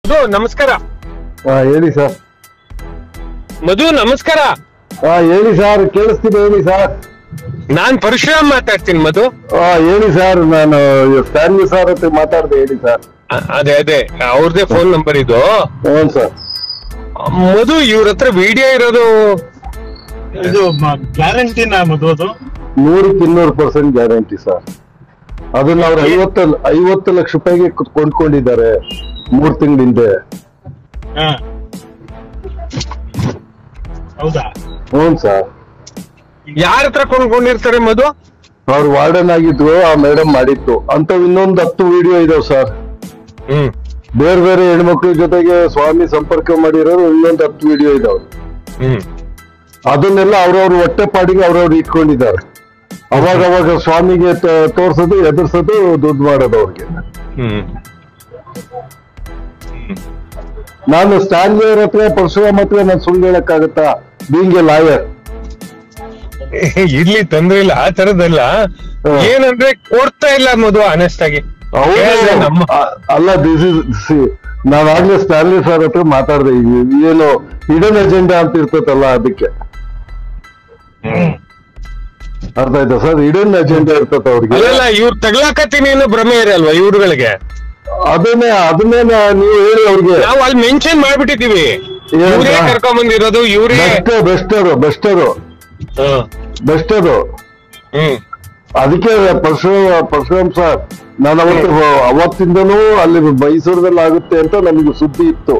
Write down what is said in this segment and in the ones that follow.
ಮಧು ನಮಸ್ಕಾರ ಹಾ ಹೇಳಿ ಸರ್ ಮಧು ನಮಸ್ಕಾರ ಹಾ ಹೇಳಿ ಸರ್ ಕೇಳಿಸ್ತಿದೆ ಹೇಳಿ ಸರ್ ನಾನ್ ಪರಶುರಾಮ್ ಮಾತಾಡ್ತೀನಿ ಮಧು ಹಾ ಹೇಳಿ ಸರ್ ನಾನು ಸ್ಟ್ಯಾನ್ಲಿ ಸರ್ ಹತ್ರ ಮಾತಾಡ್ದೆ ಹೇಳಿ ಸರ್ ಅ- ಅದೇ ಅದೇ ಅವ್ರದೇ ಫೋನ್ ನಂಬರ್ ಇದು ಹ್ಞೂ ಸರ್ ಮಧು ಇವ್ರ ಹತ್ರ ವಿಡಿಯೋ ಇರೋದು ಇದು ಗ್ಯಾರಂಟಿನ ಮದು ಅದು ನೂರಕ್ಕೆ ಇನ್ನೂರು ಪರ್ಸೆಂಟ್ ಗ್ಯಾರಂಟಿ ಸರ್ ಅದನ್ನ ಅವ್ರು ಐವತ್ತು ಐವತ್ತು ಲಕ್ಷ ರೂಪಾಯಿಗೆ ಕು- ಕೊಂಡ್ಕೊಂಡಿದ್ದಾರೆ ಮೂರ್ ತಿಂಗಳ ಹಿಂದೆ ಹಾ ಹೌದಾ ಹ್ಞೂ ಸರ್ ಯಾರ ಹತ್ರ ಕೊಂಡ್ಕೊಂಡಿರ್ತಾರೆ ಮಧು ಅವ್ರು ವಾರ್ಡನ್ ಆಗಿದ್ರು ಆ ಮೇಡಮ್ ಮಾಡಿತ್ತು ಅಂತವ್ ಇನ್ನೊಂದು ಹತ್ತು ವಿಡಿಯೋ ಇದಾವ್ ಸರ್ ಹ್ಮ್ ಬೇರೆ ಬೇರೆ ಹೆಣ್ಮಕ್ಳ ಜೊತೆಗೆ ಸ್ವಾಮಿ ಸಂಪರ್ಕ ಮಾಡಿರೋರು ಇನ್ನೊಂದು ಹತ್ತು ವಿಡಿಯೋ ಇದಾವೆ ಹ್ಮ್ ಅದನ್ನೆಲ್ಲ ಅವ್ರವ್ರ ಹೊಟ್ಟೆ ಪಾಡಿಗೆ ಅವ್ರವ್ರು ಇಟ್ಕೊಂಡಿದ್ದಾರೆ ಅವಾಗ ಅವಾಗ ಸ್ವಾಮಿಗೆ ತ- ತೋರ್ಸೋದು ಎದುರ್ಸೋದು ದುಡ್ಡು ಮಾಡೋದು ಅವ್ರಿಗೆ ಹ್ಮ್ ನಾನು ಸ್ಟ್ಯಾನ್ಲಿ ಅವ್ರ ಹತ್ರ ಪರಶುರಾಮ್ ಹತ್ರ ನಾನು ಸುಳ್ಳು ಹೇಳಕ್ಕಾಗತ್ತಾ ಬೀಂಗ್ ಎ ಲಾಯರ್ ಇರ್ಲಿ ತೊಂದ್ರೆ ಇಲ್ಲ ಆ ತರದಲ್ಲ ಹ್ಮ್. ಏನಂದ್ರೆ ಕೊಡ್ತಾ ಇಲ್ಲ ಮಧು ಅನೆಸ್ಟ್ ಆಗಿ ಕೇಳ್ದೆ ನಮ್ಮ ಅಲ್ಲ ದಿಸ್ ಇಸ್ ನಾನು ಆಗ್ಲೇ ಸ್ಟ್ಯಾನ್ಲಿ ಸರ್ ಹತ್ರ ಮಾತಾಡ್ದೆ ಈ- ಏನು ಹಿಡನ್ ಎಜೆಂಡಾ ಅಂತ ಇರ್ತದಲ್ಲ ಅದಕ್ಕೆ ಅರ್ಥ ಆಯ್ತಾ ಸರ್ ಹಿಡನ್ ಎಜೆಂಡಾ ಇರ್ತದ ಅವ್ರಿಗೆ ಅಲ್ಲಲ್ಲ ಇವ್ರು ತಗ್ಲಾಕತ್ತೀನಿ ಅನ್ನೋ ಭ್ರಮೆ ಇರಲ್ವಾ ಇವ್ರುಗಳಿಗೆ ಅದನ್ನೇ ಅದನ್ನೇ ನಾ- ನೀವು ಹೇಳಿ ಅವ್ರಿಗೆ ನಾವು ಅಲ್ಲಿ ಮೆನ್ಷನ್ ಮಾಡ್ಬಿಟ್ಟಿದೀವಿ ಏನಂತ? ಇವ್ರೇ ಕರ್ಕೊಂಡ್ ಬಂದಿರೋದು ಇವ್ರೇ ಬೆಸ್ಟ್ ಬೆಸ್ಟರು ಬೆಸ್ಟರು ಹ್ಮ್. ಬೆಸ್ಟರು ಹ್ಮ್ ಅದಕ್ಕೆ ಪರಶುರಾಮ್ ಪರಶುರಾಮ್ ಸರ್ ನಾನು ಅವತ್ತು ಅವತ್ತಿಂದನೂ ಅಲ್ಲಿ ಮೈಸೂರದಲ್ಲಿ ಆಗುತ್ತೆ ಅಂತ ನಮಗೆ ಸುದ್ದಿ ಇತ್ತು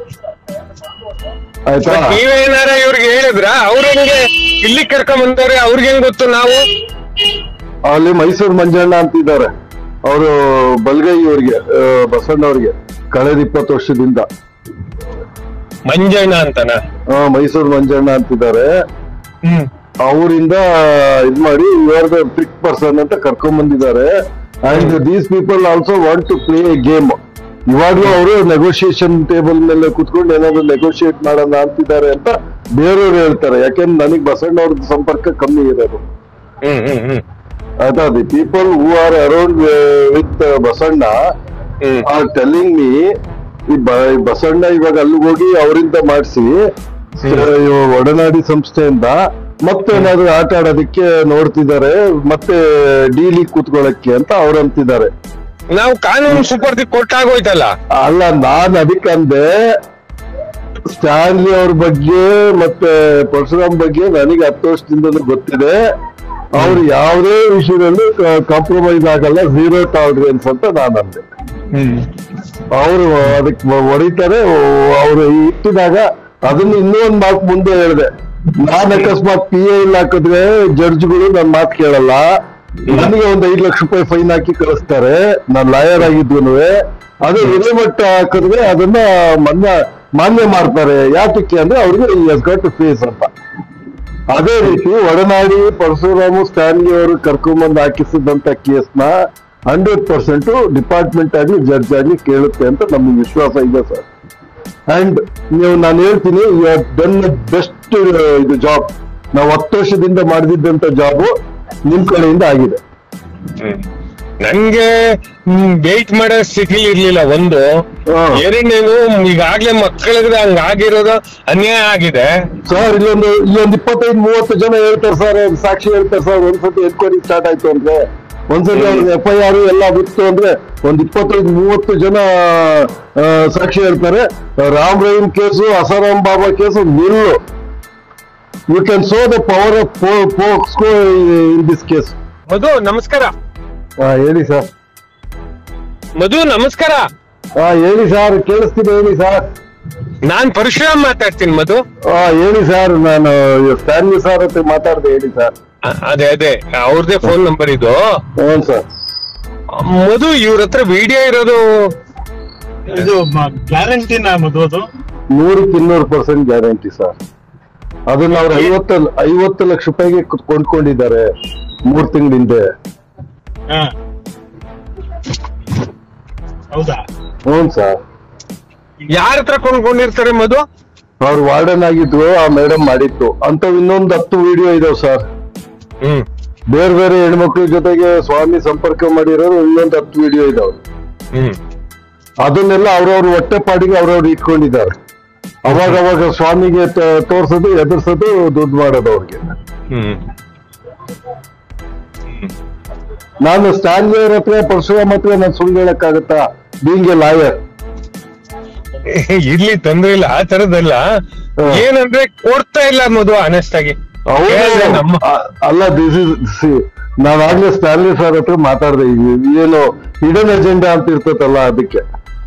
ಆಯ್ತಾ ಮತ್ತ್ ನೀವೇನಾರ ಇವ್ರಿಗೆ ಹೇಳಿದ್ರ ಅವ್ರ ಹೆಂಗೆ ಇಲ್ಲಿ ಕರ್ಕೊಂಡ್ ಬಂದವ್ರೆ ಅವ್ರಿಗೆ ಹೆಂಗ್ ಗೊತ್ತು ನಾವು ಅಲ್ಲಿ ಮೈಸೂರು ಮಂಜಣ್ಣ ಅಂತಿದ್ದಾರೆ ಅವರು ಬಲ್ಗೈ ಅವ್ರಿಗೆ ಆ, ಬಸಣ್ಣ ಅವ್ರಿಗೆ ಕಳೆದ ಇಪ್ಪತ್ತು ವರ್ಷದಿಂದ ಮಂಜಣ್ಣ ಅಂತನ ಆ, ಮೈಸೂರು ಮಂಜಣ್ಣ ಅಂತಿದ್ದಾರೆ ಹ್ಮ್ ಅವರಿಂದ ಇದ್ ಮಾಡಿ ಯುವರ್ ದ ಟ್ರಿಕ್ ಪರ್ಸನ್ ಅಂತ ಕರ್ಕೊಂಡ್ ಬಂದಿದ್ದಾರೆ and these people also want to play a game ಇವಾಗ್ಲೂ ಅವರು ನೆಗೋಷಿಯೇಷನ್ ಟೇಬಲ್ ಮೇಲೆ ಕುತ್ಕೊಂಡು ಏನಾದ್ರು ನೆಗೋಷಿಯೇಟ್ ಮಾಡೋಣ ಅಂತಿದ್ದಾರೆ ಅಂತ ಬೇರೆಯವ್ರು ಹೇಳ್ತಾರೆ ಯಾಕೆಂದ್ರೆ ನನಗೆ ಬಸಣ್ಣ ಅವ್ರದ್ದು ಸಂಪರ್ಕ ಕಮ್ಮಿ ಇರೋದು ಹ್ಮ್ ಹ್ಮ್ ಹ್ಮ್ ಆಯ್ತಾ the people who are around with Basanna hmm are telling me ಈ ಬ- ಈ ಬಸಣ್ಣ ಇವಾಗ ಅಲ್ಲಿಗೆ ಹೋಗಿ ಅವರಿಂದ ಮಾಡಿಸಿ ಒಡನಾಡಿ ಸಂಸ್ಥೆಯಿಂದ ಮತ್ತೆ ಏನಾದ್ರು ಆಟ ಆಡೋದಕ್ಕೆ ನೋಡ್ತಿದ್ದಾರೆ ಮತ್ತೆ ಡೀಲಿ ಕೂತ್ಕೊಳ್ಳಕ್ಕೆ ಅಂತ ಅವ್ರು ಅಂತಿದ್ದಾರೆ ನಾವು ಕಾನೂನು ಸುಪರ್ದಿ ಕೊಟ್ಟಾಗೋಯ್ತಲ್ಲ ಅಲ್ಲ ನಾನ್ ಅದಕ್ಕಂದೆ ಸ್ಟ್ಯಾನ್ಲಿ ಅವ್ರ ಬಗ್ಗೆ ಮತ್ತೆ ಪರಶುರಾಮ್ ಬಗ್ಗೆ ನನಗೆ ಹತ್ತು ವರ್ಷದಿಂದಲೂ ಗೊತ್ತಿದೆ ಅವ್ರು ಯಾವುದೇ ವಿಷಯದಲ್ಲೂ ಕಾಂಪ್ರಮೈಸ್ ಆಗಲ್ಲ ಝೀರೋ ಟಾಲರೆನ್ಸ್ ಅಂತ ನಾನು ಅಂದೆ ಅವರು ಅದಕ್ಕೆ ಹೊಡಿತಾರೆ ಅವ್ರು ಇಟ್ಟಿದಾಗ ಅದನ್ನ ಇನ್ನೂ ಒಂದ್ ಮಾತು ಮುಂದೆ ಹೇಳಿದೆ ನಾನ್ ಅಕಸ್ಮಾತ್ ಪಿ ಎ ಇಲ್ಲ ಹಾಕಿದ್ರೆ ಜಡ್ಜ್ಗಳು ನನ್ ಮಾತು ಕೇಳಲ್ಲ ನನಗೆ ಒಂದ್ ಐದ್ ಲಕ್ಷ ರೂಪಾಯಿ ಫೈನ್ ಹಾಕಿ ಕಳಿಸ್ತಾರೆ ನಾನ್ ಲಾಯರ್ ಆಗಿದ್ನು ಅದೇ ಎಲಿಮಟ್ಟ ಹಾಕಿದ್ರೆ ಅದನ್ನ ಮಾನ್ಯ ಮಾನ್ಯ ಮಾಡ್ತಾರೆ ಯಾತಕ್ಕೆ ಅಂದ್ರೆ ಅವ್ರಿಗೆ ಎಸ್ ಗಾಟ್ ಟು ಫೇಸ್ ಅಂತ ಅದೇ ರೀತಿ ಒಡನಾಡಿ ಪರಶುರಾಮು ಸ್ಟ್ಯಾನ್ಲಿ ಅವರು ಕರ್ಕೊಂಬಂದು ಹಾಕಿಸಿದಂತ ಕೇಸ್ನ ಹಂಡ್ರೆಡ್ ಪರ್ಸೆಂಟ್ ಡಿಪಾರ್ಟ್ಮೆಂಟ್ ಆಗ್ಲಿ ಜಡ್ಜ್ ಆಗ್ಲಿ ಕೇಳುತ್ತೆ ಅಂತ ನಮ್ಗೆ ವಿಶ್ವಾಸ ಇದೆ ಸರ್ ಅಂಡ್ ನೀವು ನಾನು ಹೇಳ್ತೀನಿ ಯು ಆರ್ ಡನ್ ಬೆಸ್ಟ್ ಇದು ಜಾಬ್ ನಾವು ಹತ್ತು ವರ್ಷದಿಂದ ಮಾಡಿದಂತ ಜಾಬು ನಿಮ್ ಕಡೆಯಿಂದ ಆಗಿದೆ ನಂಗೆ ವೇಟ್ ಮಾಡೋ ಸ್ಥಿತಿಲಿ ಇರ್ಲಿಲ್ಲ ಒಂದು ಹಾ. ಎರಡನೇದು ಈಗಾಗ್ಲೇ ಮಕ್ಕಳಿಗೆ ಹಂಗಾಗಿರೋದು ಅನ್ಯಾಯ ಆಗಿದೆ ಸರ್ ಇಲ್ಲೊಂದು ಇಲ್ಲೊಂದು ಇಪ್ಪತ್ತೈದು ಮೂವತ್ತು ಜನ ಹೇಳ್ತಾರೆ ಸರ್ ಸಾಕ್ಷಿ ಹೇಳ್ತಾರೆ ಸರ್ ಒಂದ್ಸತಿ ಎನ್ಕ್ವೈರಿ ಸ್ಟಾರ್ಟ್ ಆಯ್ತು ಅಂದ್ರೆ ಒಂದ್ಸತಿ ಎಫ್ ಐ ಆರ್ ಎಲ್ಲ ಬಿತ್ತು ಅಂದ್ರೆ ಒಂದ್ ಇಪ್ಪತ್ತೈದು ಮೂವತ್ತು ಜನ ಆ, ಸಾಕ್ಷಿ ಹೇಳ್ತಾರೆ ರಾಮ್ ರಹೀಮ್ ಕೇಸು ಅಸಾರಾಮ್ ಬಾಬಾ ಕೇಸು ನಿಲ್ಲು you can so the power of POCSO in this case Madhu ನಮಸ್ಕಾರ ಹೇಳಿ ಸರ್ ಮಧು ನಮಸ್ಕಾರ ಹಾ ಹೇಳಿ ಸರ್ ಕೇಳಿಸ್ತಿದೆ ಹೇಳಿ ಸರ್ ನಾನ್ ಪರಶುರಾಮ್ ಮಾತಾಡ್ತೀನಿ ಮಧು ಹಾ ಹೇಳಿ ಸರ್ ನಾನು ಸ್ಟ್ಯಾನ್ಲಿ ಸರ್ ಹತ್ರ ಮಾತಾಡ್ದೆ ಹೇಳಿ ಸರ್ ಅ- ಅದೇ ಅದೇ ಅವ್ರದೇ ಫೋನ್ ನಂಬರ್ ಇದು ಹ್ಞೂ ಸರ್ ಮಧು ಇವ್ರ ಹತ್ರ ವಿಡಿಯೋ ಇರೋದು ಇದು ಗ್ಯಾರಂಟಿನ ಮದು ಅದು ನೂರಕ್ಕೆ ಇನ್ನೂರು ಪರ್ಸೆಂಟ್ ಗ್ಯಾರಂಟಿ ಸರ್ ಅದನ್ನ ಅವ್ರು ಐವತ್ತು ಐವತ್ತು ಲಕ್ಷ ರೂಪಾಯಿಗೆ ಕು- ಕೊಂಡ್ಕೊಂಡಿದ್ದಾರೆ ಮೂರ್ ತಿಂಗಳ ಹಿಂದೆ ಹಾ ಹೌದಾ ಹ್ಞೂ ಸರ್ ಯಾರ ಹತ್ರ ಕೊಂಡ್ಕೊಂಡಿರ್ತಾರೆ ಮಧು ಅವ್ರು ವಾರ್ಡನ್ ಆಗಿದ್ರು ಆ ಮೇಡಮ್ ಮಾಡಿತ್ತು ಅಂತವ್ ಇನ್ನೊಂದು ಹತ್ತು ವಿಡಿಯೋ ಇದಾವ್ ಸರ್ ಹ್ಮ್ ಬೇರೆ ಬೇರೆ ಹೆಣ್ಮಕ್ಳ ಜೊತೆಗೆ ಸ್ವಾಮಿ ಸಂಪರ್ಕ ಮಾಡಿರೋರು ಇನ್ನೊಂದು ಹತ್ತು ವಿಡಿಯೋ ಇದಾವೆ ಹ್ಮ್ ಅದನ್ನೆಲ್ಲ ಅವ್ರವ್ರ ಹೊಟ್ಟೆ ಪಾಡಿಗೆ ಅವ್ರವ್ರು ಇಟ್ಕೊಂಡಿದ್ದಾರೆ ಅವಾಗ ಅವಾಗ ಸ್ವಾಮಿಗೆ ತ- ತೋರ್ಸೋದು ಎದುರ್ಸೋದು ದುಡ್ಡು ಮಾಡೋದು ಅವ್ರಿಗೆ ಹ್ಮ್ ನಾನು ಸ್ಟ್ಯಾನ್ಲಿ ಅವ್ರ ಹತ್ರ ಪರಶುರಾಮ್ ಹತ್ರ ನಾನು ಸುಳ್ಳು ಹೇಳಕ್ಕಾಗತ್ತಾ ಬೀಂಗ್ ಎ ಲಾಯರ್ ಇರ್ಲಿ ತೊಂದ್ರೆ ಇಲ್ಲ ಆ ತರದಲ್ಲ ಹಾ. ಏನಂದ್ರೆ ಕೊಡ್ತಾ ಇಲ್ಲ ಮಧು ಆನೆಸ್ಟ್ ಆಗಿ ಕೇಳ್ದೆ ನಮ್ಮ ಅಲ್ಲ ದಿಸ್ ಇಸ್ ನಾನು ಆಗ್ಲೇ ಸ್ಟ್ಯಾನ್ಲಿ ಸರ್ ಹತ್ರ ಮಾತಾಡ್ದೆ ಈ- ಏನು ಹಿಡನ್ ಎಜೆಂಡಾ ಅಂತ ಇರ್ತದಲ್ಲ ಅದಕ್ಕೆ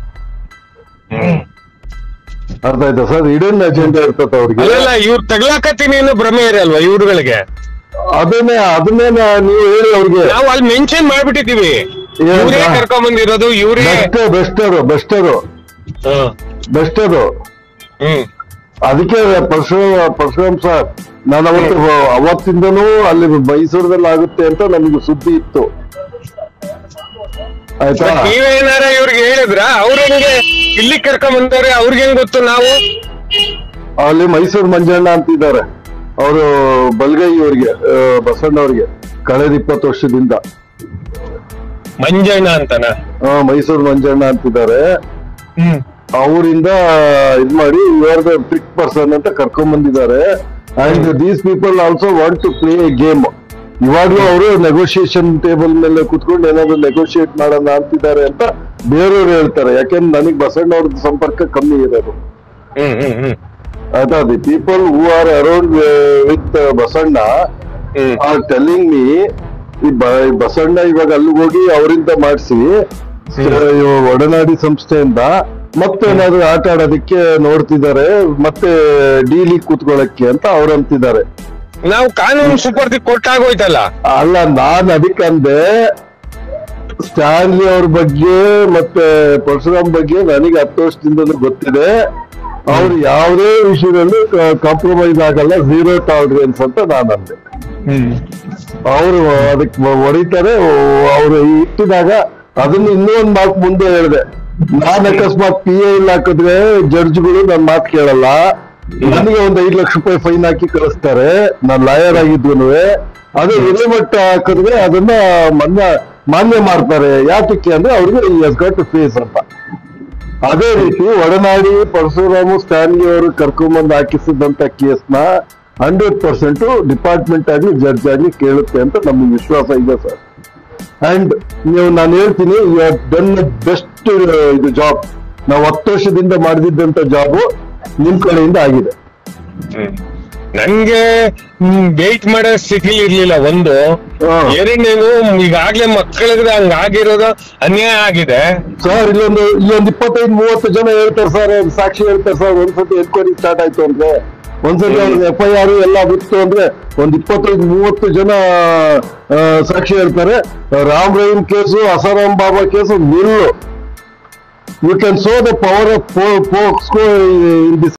ಅರ್ಥ ಆಯ್ತಾ ಸರ್ ಹಿಡನ್ ಎಜೆಂಡಾ ಇರ್ತದ ಅವ್ರಿಗೆ ಅಲ್ಲಲ್ಲ ಇವ್ರು ತಗ್ಲಾಕತ್ತೀನಿ ಅನ್ನೋ ಭ್ರಮೆ ಇರಲ್ವಾ ಇವ್ರುಗಳಿಗೆ ಅದನ್ನೇ ಅದನ್ನೇ ನಾ- ನೀವು ಹೇಳಿ ಅವ್ರಿಗೆ ನಾವು ಅಲ್ಲಿ ಮೆನ್ಷನ್ ಮಾಡ್ಬಿಟ್ಟಿದೀವಿ ಏನಂತ? ಇವ್ರೇ ಕರ್ಕೊಂಡ್ ಬಂದಿರೋದು ಇವ್ರೇ ಬೆಸ್ಟ್ ಬೆಸ್ಟರು ಬೆಸ್ಟರು ಹಾ. ಬೆಸ್ಟರು ಹ್ಮ್ ಅದಕ್ಕೆ ಪರಶುರಾಮ್ ಪರಶುರಾಮ್ ಸರ್ ನಾನು ಅವತ್ತು ಅವತ್ತಿಂದನೂ ಅಲ್ಲಿ ಮೈಸೂರದಲ್ಲಿ ಆಗುತ್ತೆ ಅಂತ ನಮಗೆ ಸುದ್ದಿ ಇತ್ತು ಆಯ್ತಾ ಮತ್ತ್ ನೀವೇನಾರ ಇವ್ರಿಗೆ ಹೇಳಿದ್ರ ಅವ್ರ ಹೆಂಗೆ ಇಲ್ಲಿ ಕರ್ಕೊಂಡ್ ಬಂದವ್ರೆ ಅವ್ರಿಗೆ ಹೆಂಗ್ ಗೊತ್ತು ನಾವು ಅಲ್ಲಿ ಮೈಸೂರು ಮಂಜಣ್ಣ ಅಂತಿದ್ದಾರೆ ಅವರು ಬಲ್ಗೈ ಅವ್ರಿಗೆ ಆ, ಬಸಣ್ಣ ಅವ್ರಿಗೆ ಕಳೆದ ಇಪ್ಪತ್ತು ವರ್ಷದಿಂದ ಮಂಜಣ್ಣ ಅಂತನ ಆ, ಮೈಸೂರು ಮಂಜಣ್ಣ ಅಂತಿದ್ದಾರೆ ಹ್ಮ್ ಅವರಿಂದ ಇದ್ ಮಾಡಿ ಯುವರ್ ದ ಫಿಟ್ ಪರ್ಸನ್ ಅಂತ ಕರ್ಕೊಂಡ್ ಬಂದಿದ್ದಾರೆ and these people also want to play a game ಇವಾಗ್ಲೂ ಅವರು ನೆಗೋಷಿಯೇಷನ್ ಟೇಬಲ್ ಮೇಲೆ ಕುತ್ಕೊಂಡು ಏನಾದ್ರು ನೆಗೋಷಿಯೇಟ್ ಮಾಡೋಣ ಅಂತಿದ್ದಾರೆ ಅಂತ ಬೇರೆಯವ್ರು ಹೇಳ್ತಾರೆ ಯಾಕೆಂದ್ರೆ ನನಗೆ ಬಸಣ್ಣ ಅವ್ರದ್ದು ಸಂಪರ್ಕ ಕಮ್ಮಿ ಇರೋದು ಹ್ಮ್ ಹ್ಮ್ ಹ್ಮ್ ಆಯ್ತಾ the people who are around with Basanna hmm are telling me ಈ ಬ- ಈ ಬಸಣ್ಣ ಇವಾಗ ಅಲ್ಲಿಗೆ ಹೋಗಿ ಅವರಿಂದ ಮಾಡಿಸಿ ಒಡನಾಡಿ ಸಂಸ್ಥೆಯಿಂದ ಮತ್ತೆ ಏನಾದ್ರು ಆಟ ಆಡೋದಕ್ಕೆ ನೋಡ್ತಿದ್ದಾರೆ ಮತ್ತೆ ಡೀಲಿ ಕೂತ್ಕೊಳ್ಳಕ್ಕೆ ಅಂತ ಅವ್ರು ಅಂತಿದ್ದಾರೆ ನಾವು ಕಾನೂನು ಸುಪರ್ದಿ ಕೊಟ್ಟಾಗೋಯ್ತಲ್ಲ ಅಲ್ಲ ನಾನ್ ಅದಕ್ಕಂದೆ ಸ್ಟ್ಯಾನ್ಲಿ ಅವ್ರ ಬಗ್ಗೆ ಮತ್ತೆ ಪರಶುರಾಮ್ ಬಗ್ಗೆ ನನಗೆ ಹತ್ತು ವರ್ಷದಿಂದಲೂ ಗೊತ್ತಿದೆ ಅವ್ರು ಯಾವುದೇ ವಿಷಯದಲ್ಲೂ ಕಾಂಪ್ರಮೈಸ್ ಆಗಲ್ಲ ಝೀರೋ ಟಾಲರೆನ್ಸ್ ಅಂತ ನಾನು ಅಂದೆ ಹ್ಮ್ ಅವರು ಅದಕ್ಕೆ ಹೊಡಿತಾರೆ ಅವರು ಇಟ್ಟಿದಾಗ ಅದನ್ನ ಇನ್ನೂ ಒಂದ್ ಮಾತು ಮುಂದೆ ಹೇಳಿದೆ ನಾನ್ ಅಕಸ್ಮಾತ್ ಪಿ ಎ ಇಲ್ಲ ಹಾಕಿದ್ರೆ ಜಡ್ಜ್ಗಳು ನನ್ ಮಾತು ಕೇಳಲ್ಲ ನನಗೆ ಒಂದ್ ಐದ್ ಲಕ್ಷ ರೂಪಾಯಿ ಫೈನ್ ಹಾಕಿ ಕಳಿಸ್ತಾರೆ ನಾನ್ ಲಾಯರ್ ಆಗಿದ್ನು ಅದೇ ಎಲಿಮಟ್ಟ ಹಾಕಿದ್ರೆ ಅದನ್ನ ಮಾನ್ಯ ಮಾನ್ಯ ಮಾಡ್ತಾರೆ ಯಾತಕ್ಕೆ ಅಂದ್ರೆ ಅವ್ರಿಗೆ ಎಸ್ ಗಾಟ್ ಟು ಫೇಸ್ ಅಂತ ಅದೇ ರೀತಿ ಒಡನಾಡಿ ಪರಶುರಾಮು ಸ್ಟ್ಯಾನ್ಲಿ ಅವರು ಕರ್ಕೊಂಬಂದು ಹಾಕಿಸಿದಂತ ಕೇಸ್ನ ಹಂಡ್ರೆಡ್ ಪರ್ಸೆಂಟ್ ಡಿಪಾರ್ಟ್ಮೆಂಟ್ ಆಗ್ಲಿ ಜಡ್ಜ್ ಆಗ್ಲಿ ಕೇಳುತ್ತೆ ಅಂತ ನಮ್ಗೆ ವಿಶ್ವಾಸ ಇದೆ ಸರ್ ಅಂಡ್ ನೀವು ನಾನು ಹೇಳ್ತೀನಿ ಯು ಆರ್ ಡನ್ ಬೆಸ್ಟ್ ಇದು ಜಾಬ್ ನಾವು ಹತ್ತು ವರ್ಷದಿಂದ ಮಾಡಿದಂತ ಜಾಬು ನಿಮ್ ಕಡೆಯಿಂದ ಆಗಿದೆ ಹ್ಮ್. ನನ್ಗೆ ವೇಟ್ ಮಾಡೋ ಸ್ಥಿತಿಲಿ ಇರ್ಲಿಲ್ಲ ಒಂದು ಹಾ. ಎರಡನೇದು ಈಗಾಗ್ಲೇ ಮಕ್ಕಳಿಗೆ ಹಂಗಾಗಿರೋದು ಅನ್ಯಾಯ ಆಗಿದೆ ಸರ್ ಇಲ್ಲೊಂದು ಇಲ್ಲೊಂದು ಇಪ್ಪತ್ತೈದು ಮೂವತ್ತು ಜನ ಹೇಳ್ತಾರೆ ಸರ್ ಸಾಕ್ಷಿ ಹೇಳ್ತಾರೆ ಸರ್ ಒಂದ್ಸತಿ ಎನ್ಕ್ವೈರಿ ಸ್ಟಾರ್ಟ್ ಆಯ್ತು ಅಂದ್ರೆ ಒಂದ್ಸತಿ ಅವ್ರಿಗೆ ಎಫ್ ಐ ಆರ್ ಎಲ್ಲ ಬಿತ್ತು ಅಂದ್ರೆ ಒಂದ್ ಇಪ್ಪತ್ತೈದು ಮೂವತ್ತು ಜನ ಆ, ಸಾಕ್ಷಿ ಹೇಳ್ತಾರೆ ರಾಮ್ ರಹೀಮ್ ಕೇಸು ಅಸಾರಾಮ್ ಬಾಬಾ ಕೇಸು ನಿಲ್ಲು you can so the power of POCSO in this